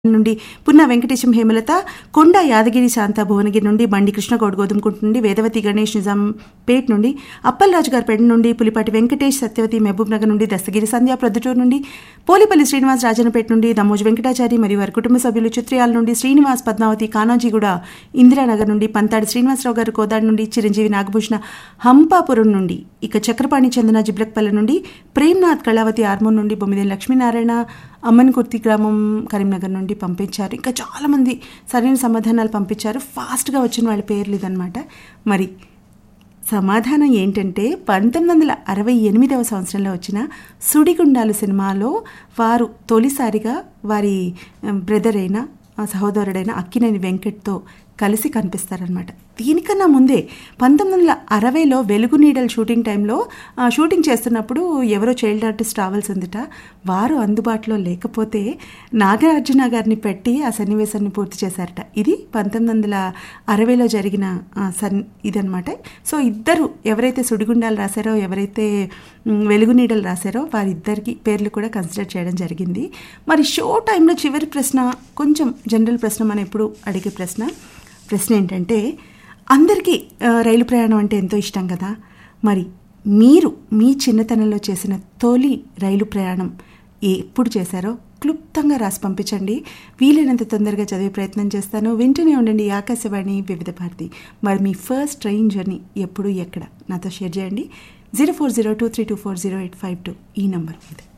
నుండి పున్న వెంకటేశం హేమలత కొండ యాదగిరి శాంత భువనగిరి నుండి బండి కృష్ణగౌడ్ గోధుమకుంట నుండి వేదవతి గణేష్ నిజాంపేట్ నుండి అప్పలరాజు గారి పెడ నుండి పులిపాటి వెంకటేష్ సత్యవతి మహబూబ్ నగర్ నుండి దస్తగిరి సంధ్య ప్రొద్దుటూరు నుండి పోలిపల్లి శ్రీనివాస్ రాజన్నపేట నుండి దమోజు వెంకటాచారి మరియు వారి కుటుంబ సభ్యులు చిత్రయాల నుండి శ్రీనివాస్ పద్మావతి కానాజీగూడ ఇందిరానగర్ నుండి పంతాడి శ్రీనివాసరావు గారు కోదాడు నుండి చిరంజీవి నాగభూషణ హంపాపురం నుండి ఇక చక్రపాణి చందన జిబ్లక్పల్లి నుండి ప్రేమ్నాథ్ కళావతి ఆర్మూర్ నుండి బొమ్మిదేని లక్ష్మీనారాయణ అమ్మన్కుర్తి గ్రామం కరీంనగర్ నుండి పంపించారు ఇంకా చాలామంది సరైన సమాధానాలు పంపించారు ఫాస్ట్గా వచ్చిన వాళ్ళ పేర్లు ఇదనమాట మరి సమాధానం ఏంటంటే పంతొమ్మిది వందల అరవై ఎనిమిదవ సంవత్సరంలో వచ్చిన సుడిగుండాలు సినిమాలో వారు తొలిసారిగా వారి బ్రదర్ అయిన ఆ సహోదరుడైన అక్కినేని వెంకట్తో కలిసి కనిపిస్తారనమాట దీనికన్నా ముందే పంతొమ్మిది వందల అరవైలో వెలుగు నీడల షూటింగ్ టైంలో ఆ, షూటింగ్ చేస్తున్నప్పుడు ఎవరో చైల్డ్ ఆర్టిస్ట్ రావాల్సిందిట వారు అందుబాటులో లేకపోతే నాగార్జున గారిని పెట్టి ఆ సన్నివేశాన్ని పూర్తి చేశారట ఇది పంతొమ్మిది వందల అరవైలో జరిగిన ఆ, సన్ ఇదనమాట సో ఇద్దరు ఎవరైతే సుడిగుండాలు రాశారో ఎవరైతే మ్, వెలుగు నీడలు రాశారో వారిద్దరికి పేర్లు కూడా కన్సిడర్ చేయడం జరిగింది మరి షో టైంలో చివరి ప్రశ్న కొంచెం జనరల్ ప్రశ్న మనం ఎప్పుడు అడిగే ప్రశ్న ప్రశ్న ఏంటంటే అందరికీ ఆ, రైలు ప్రయాణం అంటే ఎంతో ఇష్టం కదా మరి మీరు మీ చిన్నతనంలో చేసిన తొలి రైలు ప్రయాణం ఎప్పుడు చేశారో క్లుప్తంగా రాసి పంపించండి వీలైనంత తొందరగా చదివే ప్రయత్నం చేస్తాను వింటూనే ఉండండి ఆకాశవాణి వివిధ భారతి మరి మీ ఫస్ట్ ట్రైన్ జర్నీ ఎప్పుడు ఎక్కడ నాతో షేర్ చేయండి zero four zero two three two four zero eight five two ఈ నంబర్ మీద